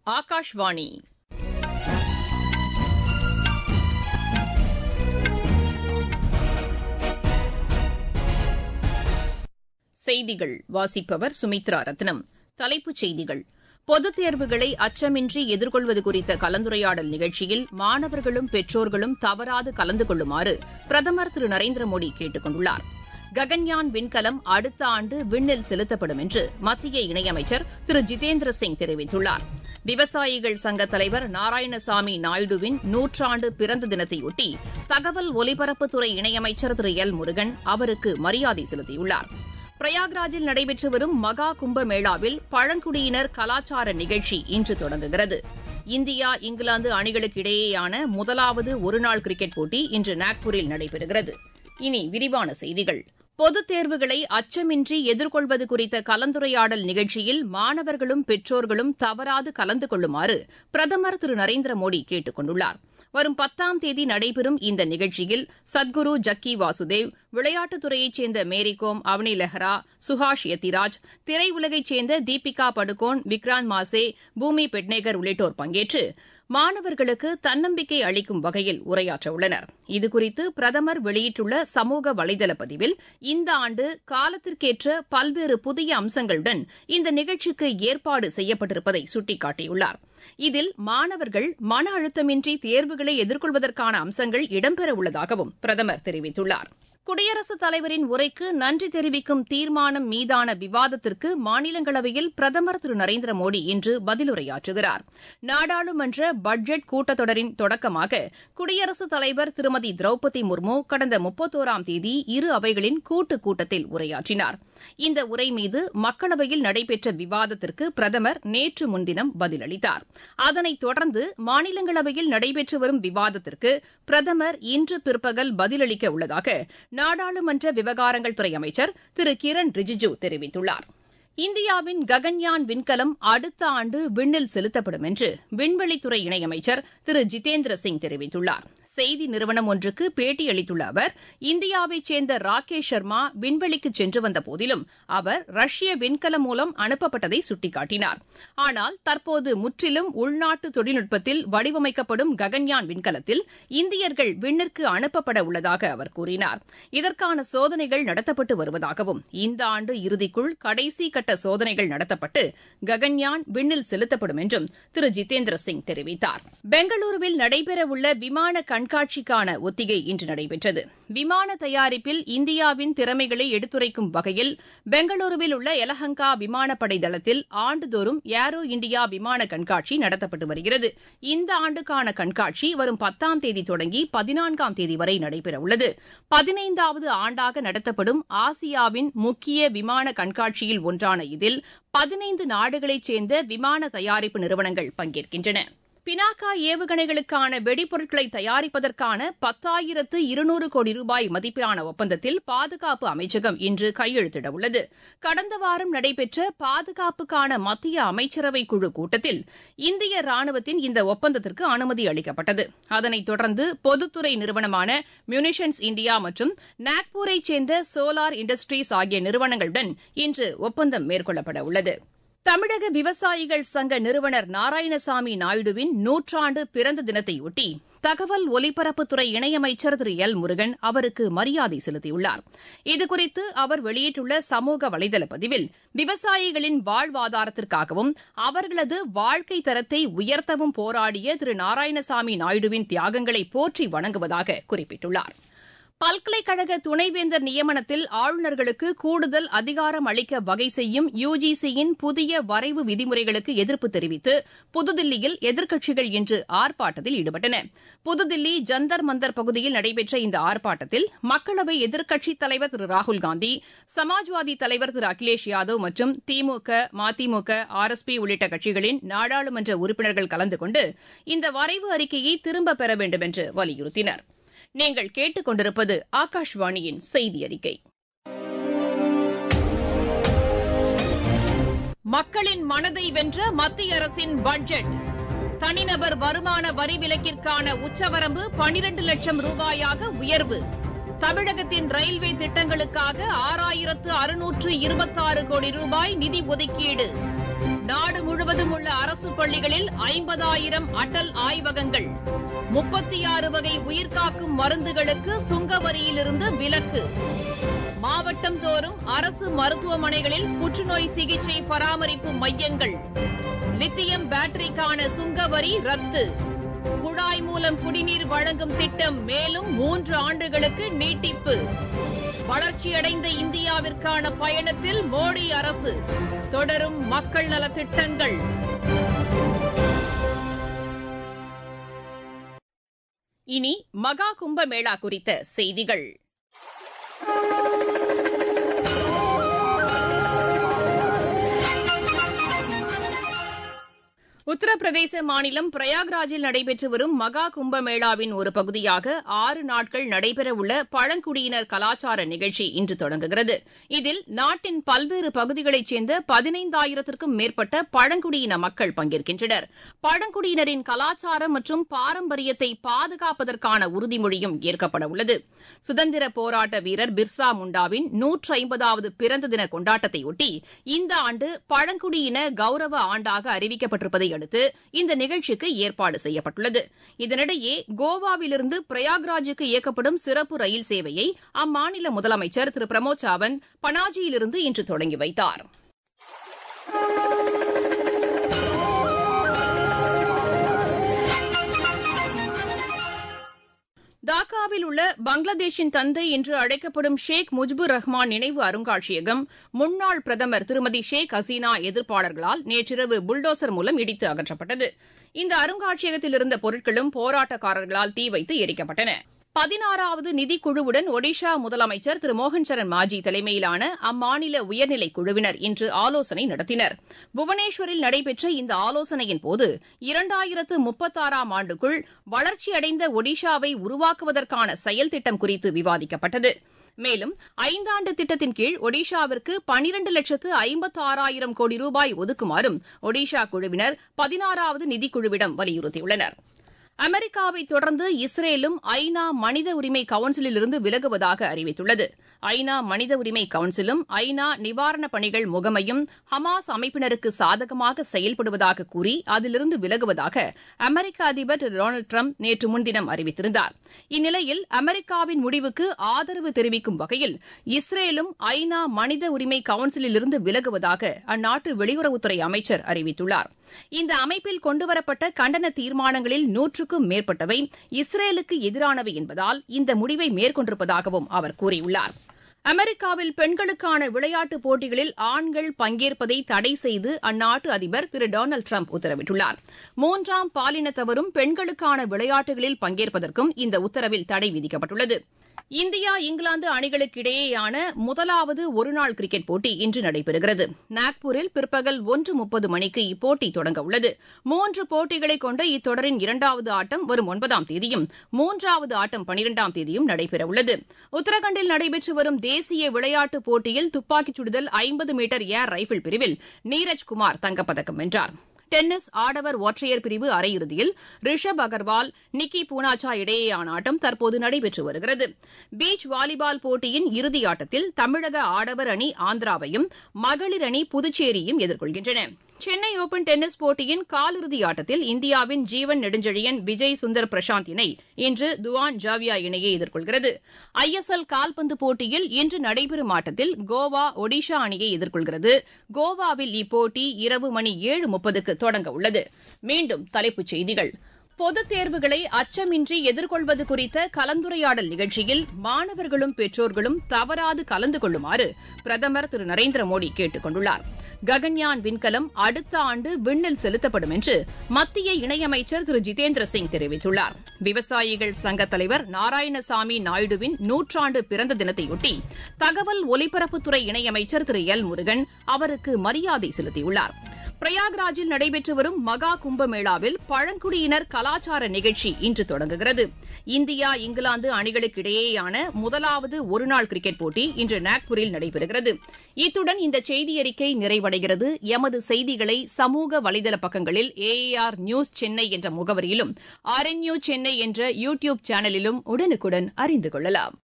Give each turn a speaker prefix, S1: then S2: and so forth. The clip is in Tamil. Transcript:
S1: ஆகாஷ்வாணி செய்திகள் வாசிப்பவர் சுமித்ரா ரத்னம் தலைப்புச் செய்திகள் பொதுத் தேர்வுகளை அச்சமின்றி எதிர்கொள்வது குறித்த கலந்துரையாடல் நிகழ்ச்சியில் மாணவர்களும் பெற்றோர்களும் தவறாது கலந்து கொள்ளுமாறு பிரதமர் திரு நரேந்திர மோடி கேட்டுக் கொண்டுள்ளார் ககன்யான் விண்கலம் அடுத்த ஆண்டு விண்ணில் செலுத்தப்படும் என்று மத்திய இணையமைச்சர் திரு ஜிதேந்திர சிங் தெரிவித்துள்ளார் விவசாயிகள் சங்க தலைவர் நாராயணசாமி நாயுடுவின் நூற்றாண்டு பிறந்த தினத்தையொட்டி தகவல் ஒலிபரப்புத்துறை இணையமைச்சர் திரு எல் முருகன் அவருக்கு மரியாதை செலுத்தியுள்ளார் பிரயாக்ராஜில் நடைபெற்று வரும் மகா கும்பமேளாவில் பழங்குடியினர் கலாச்சார நிகழ்ச்சி இன்று தொடங்குகிறது இந்தியா இங்கிலாந்து அணிகளுக்கு இடையேயான முதலாவது ஒருநாள் கிரிக்கெட் போட்டி இன்று நாக்பூரில் நடைபெறுகிறது இனி விரிவான செய்திகள் பொதுத் தேர்வுகளை அச்சமின்றி எதிர்கொள்வது குறித்த கலந்துரையாடல் நிகழ்ச்சியில் மாணவர்களும் பெற்றோர்களும் தவறாது கலந்து கொள்ளுமாறு பிரதமர் திரு நரேந்திர மோடி கேட்டுக் கொண்டுள்ளார் வரும் பத்தாம் தேதி நடைபெறும் இந்த நிகழ்ச்சியில் சத்குரு ஜக்கி வாசுதேவ் விளையாட்டுத்துறையைச் சேர்ந்த மேரிகோம் அவனி லெஹ்ரா சுஹாஷ் யத்திராஜ் திரையுலகைச் சேர்ந்த தீபிகா படுகோன் விக்ராந்த் மாசே பூமி பெட்னேகர் உள்ளிட்டோர் பங்கேற்று மாணவர்களுக்கு தன்னம்பிக்கை அளிக்கும் வகையில் உரையாற்றவுள்ளனர் இதுகுறித்து பிரதமர் வெளியிட்டுள்ள சமூக வலைதள பதிவில் இந்த ஆண்டு காலத்திற்கேற்ற பல்வேறு புதிய அம்சங்களுடன் இந்த நிகழ்ச்சிக்கு ஏற்பாடு செய்யப்பட்டிருப்பதை சுட்டிக்காட்டியுள்ளார் இதில் மாணவர்கள் மன அழுத்தமின்றி தேர்வுகளை எதிர்கொள்வதற்கான அம்சங்கள் இடம்பெறவுள்ளதாகவும் பிரதமர் தெரிவித்துள்ளார் குடியரசுத் தலைவரின் உரைக்கு நன்றி தெரிவிக்கும் தீர்மானம் மீதான விவாதத்திற்கு மாநிலங்களவையில் பிரதமர் திரு நரேந்திர மோடி இன்று பதிலுரையாற்றுகிறார் நாடாளுமன்ற பட்ஜெட் கூட்டத்தொடரின் தொடக்கமாக குடியரசுத் தலைவர் திருமதி திரௌபதி முர்மு கடந்த முப்பத்தோராம் தேதி இரு அவைகளின் கூட்டுக் கூட்டத்தில் உரையாற்றினார் இந்த உரை மீது மக்களவையில் நடைபெற்ற விவாதத்திற்கு பிரதமர் நேற்று முன்தினம் பதிலளித்தார் அதனைத் தொடர்ந்து மாநிலங்களவையில் நடைபெற்று வரும் விவாதத்திற்கு பிரதமர் இன்று பிற்பகல் பதிலளிக்க உள்ளதாக நாடாளுமன்ற விவகாரங்கள் துறை அமைச்சர் திரு கிரண் ரிஜிஜு தெரிவித்துள்ளார் இந்தியாவின் ககன்யான் விண்கலம் அடுத்த ஆண்டு விண்ணில் செலுத்தப்படும் என்று விண்வெளித்துறை இணையமைச்சர் திரு ஜிதேந்திர சிங் தெரிவித்துள்ளார் செய்தி நிறுவனம் ஒன்றுக்கு பேட்டியளித்துள்ள அவர் இந்தியாவைச் சேர்ந்த ராகேஷ் சர்மா விண்வெளிக்கு சென்று வந்த போதிலும் அவர் ரஷ்ய விண்கலம் மூலம் அனுப்பப்பட்டதை சுட்டிக்காட்டினார் ஆனால் தற்போது முற்றிலும் உள்நாட்டு தொழில்நுட்பத்தில் வடிவமைக்கப்படும் ககன்யான் விண்கலத்தில் இந்தியர்கள் விண்ணிற்கு அனுப்பப்பட உள்ளதாக அவர் கூறினார் இதற்கான சோதனைகள் நடத்தப்பட்டு வருவதாகவும் இந்த ஆண்டு இறுதிக்குள் கடைசி கட்ட சோதனைகள் நடத்தப்பட்டு ககன்யான் விண்ணில் செலுத்தப்படும் என்றும் திரு ஜிதேந்திர சிங் தெரிவித்தார் பெங்களூருவில் நடைபெறவுள்ள விமான கண்காட்சிக்கான ஒத்திகை இன்று நடைபெற்றது விமான தயாரிப்பில் இந்தியாவின் திறமைகளை எடுத்துரைக்கும் வகையில் பெங்களூருவில் உள்ள எலஹங்கா விமானப்படை தளத்தில் ஆண்டுதோறும் ஏரோ இண்டியா விமான கண்காட்சி நடத்தப்பட்டு வருகிறது இந்த ஆண்டுக்கான கண்காட்சி வரும் பத்தாம் தேதி தொடங்கி பதினான்காம் தேதி வரை நடைபெறவுள்ளது பதினைந்தாவது ஆண்டாக நடத்தப்படும் ஆசியாவின் முக்கிய விமான கண்காட்சியில் ஒன்றான இதில் பதினைந்து நாடுகளைச் சேர்ந்த விமான தயாரிப்பு நிறுவனங்கள் பங்கேற்கின்றன பினாக்கா ஏவுகணைகளுக்கான வெடிபொருட்களை தயாரிப்பதற்கான பத்தாயிரத்து இருநூறு கோடி ரூபாய் மதிப்பிலான ஒப்பந்தத்தில் பாதுகாப்பு அமைச்சகம் இன்று கையெழுத்திட உள்ளது கடந்த வாரம் நடைபெற்ற பாதுகாப்புக்கான மத்திய அமைச்சரவை குழு கூட்டத்தில் இந்திய ராணுவத்தின் இந்த ஒப்பந்தத்திற்கு அனுமதி அளிக்கப்பட்டது அதனைத் தொடர்ந்து பொதுத்துறை நிறுவனமான மியூனிஷன்ஸ் இந்தியா மற்றும் நாக்பூரைச் சேர்ந்த சோலார் இண்டஸ்ட்ரீஸ் ஆகிய நிறுவனங்களுடன் இன்று ஒப்பந்தம் மேற்கொள்ளப்பட உள்ளது தமிழக விவசாயிகள் சங்க நிறுவனர் நாராயணசாமி நாயுடுவின் நூற்றாண்டு பிறந்த தினத்தையொட்டி தகவல் ஒலிபரப்புத்துறை இணையமைச்சர் திரு எல் முருகன் அவருக்கு மரியாதை செலுத்தியுள்ளார் இதுகுறித்து அவர் வெளியிட்டுள்ள சமூக வலைதள பதிவில் விவசாயிகளின் வாழ்வாதாரத்திற்காகவும் அவர்களது வாழ்க்கை தரத்தை உயர்த்தவும் போராடிய திரு நாராயணசாமி நாயுடுவின் தியாகங்களை போற்றி வணங்குவதாக குறிப்பிட்டுள்ளார் பல்கலைக்கழக துணைவேந்தர் நியமனத்தில் ஆளுநர்களுக்கு கூடுதல் அதிகாரம் அளிக்க வகை செய்யும் யுஜிசியின் புதிய வரைவு விதிமுறைகளுக்கு எதிர்ப்பு தெரிவித்து புதுதில்லியில் எதிர்க்கட்சிகள் இன்று ஆர்ப்பாட்டத்தில் ஈடுபட்டன புதுதில்லி ஜந்தர் மந்தர் பகுதியில் நடைபெற்ற இந்த ஆர்ப்பாட்டத்தில் மக்களவை எதிர்க்கட்சித் தலைவர் திரு ராகுல்காந்தி சமாஜ்வாதி தலைவர் திரு அகிலேஷ் யாதவ் மற்றும் DMK MDMK R S P உள்ளிட்ட கட்சிகளின் நாடாளுமன்ற உறுப்பினர்கள் கலந்து கொண்டு இந்த வரைவு அறிக்கையை திரும்பப் பெற வேண்டும் என்று வலியுறுத்தினர் நீங்கள் கேட்டுக் கொண்டிருப்பது ஆகாஷ்வாணியின் செய்தி அறிக்கை மக்களின் மனதை வென்ற மத்திய அரசின் பட்ஜெட் தனிநபர் வருமான வரி விலக்கிற்கான உச்சவரம்பு பனிரண்டு லட்சம் ரூபாயாக உயர்வு தமிழகத்தின் ரயில்வே திட்டங்களுக்காக ஆறாயிரத்து அறுநூற்று இருபத்தாறு கோடி ரூபாய் நிதி ஒதுக்கீடு நாடு முழுவதும் உள்ள அரசு பள்ளிகளில் ஐம்பதாயிரம் அடல் ஆய்வகங்கள் முப்பத்தி ஆறு வகை உயிர்காக்கும் மருந்துகளுக்கு சுங்க வரியிலிருந்து விலக்கு மாவட்டம் தோறும் அரசு மருத்துவமனைகளில் புற்றுநோய் சிகிச்சை பராமரிப்பு மையங்கள் லித்தியம் பேட்டரிக்கான சுங்க வரி ரத்து குழாய் மூலம் குடிநீர் வழங்கும் திட்டம் மேலும் மூன்று ஆண்டுகளுக்கு நீட்டிப்பு வளர்ச்சியடைந்த இந்தியாவிற்கான பயணத்தில் மோடி அரசு தொடரும் மக்கள் நலத் திட்டங்கள் இனி மகா கும்பமேளா குறித்த செய்திகள் உத்தரப்பிரதேச மாநிலம் பிரயாக்ராஜில் நடைபெற்று வரும் மகா கும்பமேளாவின் ஒரு பகுதியாக ஆறு நாட்கள் நடைபெறவுள்ள பழங்குடியினர் கலாச்சார நிகழ்ச்சி இன்று தொடங்குகிறது இதில் நாட்டின் பல்வேறு பகுதிகளைச் சேர்ந்த பதினைந்தாயிரத்திற்கும் மேற்பட்ட பழங்குடியின மக்கள் பங்கேற்கின்றனர் பழங்குடியினரின் கலாச்சாரம் மற்றும் பாரம்பரியத்தை பாதுகாப்பதற்கான உறுதிமொழியும் ஏற்கப்பட உள்ளது சுதந்திர போராட்ட வீரர் பிர்சா முண்டாவின் நூற்று ஐம்பதாவது பிறந்த தின கொண்டாட்டத்தையொட்டி இந்த ஆண்டு பழங்குடியின கௌரவ ஆண்டாக அறிவிக்கப்பட்டிருப்பதை அடுத்து இந்த நிகழ்ச்சிக்கு ஏற்பாடு செய்யப்பட்டுள்ளது இதனிடையே கோவாவிலிருந்து பிரயாக்ராஜுக்கு இயக்கப்படும் சிறப்பு ரயில் சேவையை அம்மாநில முதலமைச்சர் திரு பிரமோத் சாவந்த் பனாஜியிலிருந்து இன்று தொடங்கி வைத்தார் டாக்காவில் உள்ள பங்களாதேஷின் தந்தை என்று அழைக்கப்படும் ஷேக் முஜிபுர் ரஹ்மான் நினைவு அருங்காட்சியகம் முன்னாள் பிரதமர் திருமதி ஷேக் ஹசீனா எதிர்ப்பாளர்களால் நேற்றிரவு புல்டோசர் மூலம் இடித்து அகற்றப்பட்டது இந்த அருங்காட்சியகத்தில் இருந்த பொருட்களும் போராட்டக்காரர்களால் தீ வைத்து எரிக்கப்பட்டன பதினாறாவது நிதிக்குழுவுடன் ஒடிஷா முதலமைச்சர் திரு மோகன் சரண் மாஜி தலைமையிலான அம்மாநில உயர்நிலைக் குழுவினர் இன்று ஆலோசனை நடத்தினர் புவனேஸ்வரில் நடைபெற்ற இந்த ஆலோசனையின் போது இரண்டாயிரத்து முப்பத்தாறாம் ஆண்டுக்குள் வளர்ச்சியடைந்த ஒடிஷாவை உருவாக்குவதற்கான செயல் திட்டம் குறித்து விவாதிக்கப்பட்டது மேலும் ஐந்தாண்டு திட்டத்தின் கீழ் ஒடிஷாவிற்கு பனிரண்டு லட்சத்து ஐம்பத்தாறாயிரம் கோடி ரூபாய் ஒதுக்குமாறும் ஒடிஷா குழுவினர் பதினாறாவது நிதிக்குழுவிடம் வலியுறுத்தியுள்ளனா் அமெரிக்காவை தொடர்ந்து இஸ்ரேலும் ஐநா மனித உரிமை கவுன்சிலிலிருந்து விலகுவதாக அறிவித்துள்ளது ஐநா மனித உரிமை கவுன்சிலும் ஐநா நிவாரணப் பணிகள் முகமையும் ஹமாஸ் அமைப்பினருக்கு சாதகமாக செயல்படுவதாக கூறி அதிலிருந்து விலகுவதாக அமெரிக்க அதிபர் திரு டொனால்டு ட்ரம்ப் நேற்று முன்தினம் அறிவித்திருந்தார் இந்நிலையில் அமெரிக்காவின் முடிவுக்கு ஆதரவு தெரிவிக்கும் வகையில் இஸ்ரேலும் ஐநா மனித உரிமை கவுன்சிலிலிருந்து விலகுவதாக அந்நாட்டு வெளியுறவுத்துறை அமைச்சர் அறிவித்துள்ளார் இந்த அமைப்பில் கொண்டுவரப்பட்ட கண்டன தீர்மானங்களில் நூற்றுக்கும் மேற்பட்டவை இஸ்ரேலுக்கு எதிரானவை என்பதால் இந்த முடிவை மேற்கொண்டிருப்பதாகவும் அவர் கூறியுள்ளார் அமெரிக்காவில் பெண்களுக்கான விளையாட்டுப் போட்டிகளில் ஆண்கள் பங்கேற்பதை தடை செய்து அந்நாட்டு அதிபர் திரு டொனால்டு ட்ரம்ப் உத்தரவிட்டுள்ளார் மூன்றாம் பாலினத்தவரும் பெண்களுக்கான விளையாட்டுகளில் பங்கேற்பதற்கும் இந்த உத்தரவில் தடை விதிக்கப்பட்டுள்ளது இந்தியா இங்கிலாந்து அணிகளுக்கு இடையேயான முதலாவது ஒருநாள் கிரிக்கெட் போட்டி இன்று நடைபெறுகிறது நாக்பூரில் பிற்பகல் ஒன்று முப்பது மணிக்கு இப்போட்டி தொடங்க உள்ளது மூன்று போட்டிகளை கொண்ட இத்தொடரின் இரண்டாவது ஆட்டம் வரும் ஒன்பதாம் தேதியும் மூன்றாவது ஆட்டம் பனிரெண்டாம் தேதியும் நடைபெறவுள்ளது உத்தரகாண்டில் நடைபெற்று வரும் தேசிய விளையாட்டுப் போட்டியில் துப்பாக்கிச் சுடுதல் ஐம்பது மீட்டர் ஏர் ரைபிள் பிரிவில் நீரஜ் குமார் தங்கப்பதக்கம் வென்றார் டென்னிஸ் ஆடவர் ஒற்றையர் பிரிவு அரையிறுதியில் ரிஷப் அகர்வால் நிக்கி பூனாச்சா இடையேயான ஆட்டம் தற்போது நடைபெற்று வருகிறது பீச் வாலிபால் போட்டியின் இறுதி ஆட்டத்தில் தமிழக ஆடவர் அணி ஆந்திராவையும் மகளிர் அணி புதுச்சேரியும் எதிர்கொள்கின்றன சென்னை ஓபன் டென்னிஸ் போட்டியின் காலிறுதி ஆட்டத்தில் இந்தியாவின் ஜீவன் நெடுஞ்செழியன் விஜய் சுந்தர் பிரசாந்த் இணை இன்று துவான் ஜாவியா இணையை எதிர்கொள்கிறது ஐ எஸ் எல் கால்பந்து போட்டியில் இன்று நடைபெறும் ஆட்டத்தில் கோவா ஒடிஷா அணியை எதிர்கொள்கிறது கோவாவில் இப்போட்டி இரவு மணி ஏழு முப்பதுக்கு தொடங்க உள்ளது மீண்டும் தலைப்புச் செய்திகள் பொதுத் தேர்வுகளை அச்சமின்றி எதிர்கொள்வது குறித்த கலந்துரையாடல் நிகழ்ச்சியில் மாணவர்களும் பெற்றோர்களும் தவறாது கலந்து கொள்ளுமாறு பிரதமர் திரு நரேந்திர மோடி கேட்டுக் கொண்டுள்ளார் ககன்யான் விண்கலம் அடுத்த ஆண்டு விண்ணில் செலுத்தப்படும் என்று மத்திய இணையமைச்சர் திரு ஜிதேந்திர சிங் தெரிவித்துள்ளார் விவசாயிகள் சங்க தலைவர் நாராயணசாமி நாயுடுவின் நூற்றாண்டு பிறந்த தினத்தையொட்டி தகவல் ஒலிபரப்புத்துறை இணையமைச்சர் திரு எல் முருகன் அவருக்கு மரியாதை செலுத்தியுள்ளார் பிரயாக்ராஜில் நடைபெற்று வரும் மகா கும்பமேளாவில் பழங்குடியினர் கலாச்சார நிகழ்ச்சி இன்று தொடங்குகிறது இந்தியா இங்கிலாந்து அணிகளுக்கு இடையேயான முதலாவது ஒருநாள் கிரிக்கெட் போட்டி இன்று நாக்பூரில் நடைபெறுகிறது இத்துடன் இந்த செய்தியறிக்கை நிறைவடைகிறது எமது செய்திகளை சமூக வலைதள பக்கங்களில் ஏஏஆர் நியூஸ் சென்னை என்ற முகவரியிலும் ஆர்என்யூ சென்னை என்ற யூ டியூப் சேனலிலும் உடனுக்குடன் அறிந்து கொள்ளலாம்